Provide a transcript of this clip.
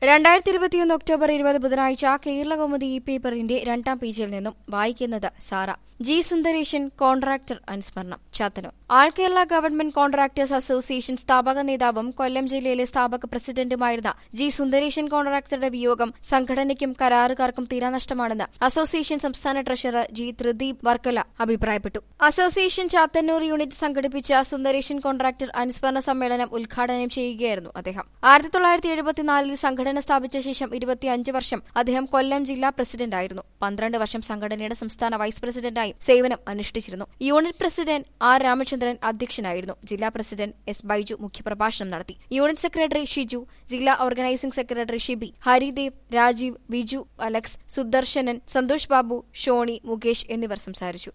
രണ്ടായിരത്തി ഇരുപത്തിയൊന്ന് ഒക്ടോബർ ഇരുപത് ബുധനാഴ്ച കേരളകൗമുദി ഈ പേപ്പറിന്റെ രണ്ടാം പേജിൽ നിന്നും വായിക്കുന്നത് സാറ ജി സുന്ദരേശൻ കോൺട്രാക്ടർ അനുസ്മരണം Chathannoor all Kerala government contractors association സ്ഥാപക നേതാവും കൊല്ലം ജില്ലയിലെ സ്ഥാപക പ്രസിഡന്റുമായിരുന്ന ജി സുന്ദരേശൻ കോൺട്രാക്ടറുടെ വിയോഗം സംഘടനയ്ക്കും കരാറുകാർക്കും തീരാനഷ്ടമാണെന്ന് അസോസിയേഷൻ സംസ്ഥാന ട്രഷറർ ജി ത്രിദീപ് വർക്കല അഭിപ്രായപ്പെട്ടു അസോസിയേഷൻ ചാത്തന്നൂർ യൂണിറ്റ് സംഘടിപ്പിച്ച സുന്ദരേശൻ കോൺട്രാക്ടർ അനുസ്മരണ സമ്മേളനം ഉദ്ഘാടനം ചെയ്യുകയായിരുന്നു അദ്ദേഹം ആയിരത്തി തൊള്ളായിരത്തി എഴുപത്തിനാലിൽ സംഘടന സ്ഥാപിച്ച ശേഷം ഇരുപത്തിയഞ്ച് വർഷം അദ്ദേഹം കൊല്ലം ജില്ലാ പ്രസിഡന്റായിരുന്നു പന്ത്രണ്ട് വർഷം സംഘടനയുടെ സംസ്ഥാന വൈസ് പ്രസിഡന്റായി സേവനം അനുഷ്ഠിച്ചിരുന്നു യൂണിറ്റ് പ്രസിഡന്റ് ആർ രാമചന്ദ്രൻ അധ്യക്ഷനായിരുന്നു ജില്ലാ പ്രസിഡന്റ് എസ് ബൈജു മുഖ്യപ്രഭാഷണം നടത്തി യൂണിറ്റ് സെക്രട്ടറി ഷിജു ജില്ലാ organising secretary Shibi Haridev Rajeev Biju Alex Sudarsanan Santhosh Babu Shoni Mukesh എന്നിവർ സംസാരിച്ചു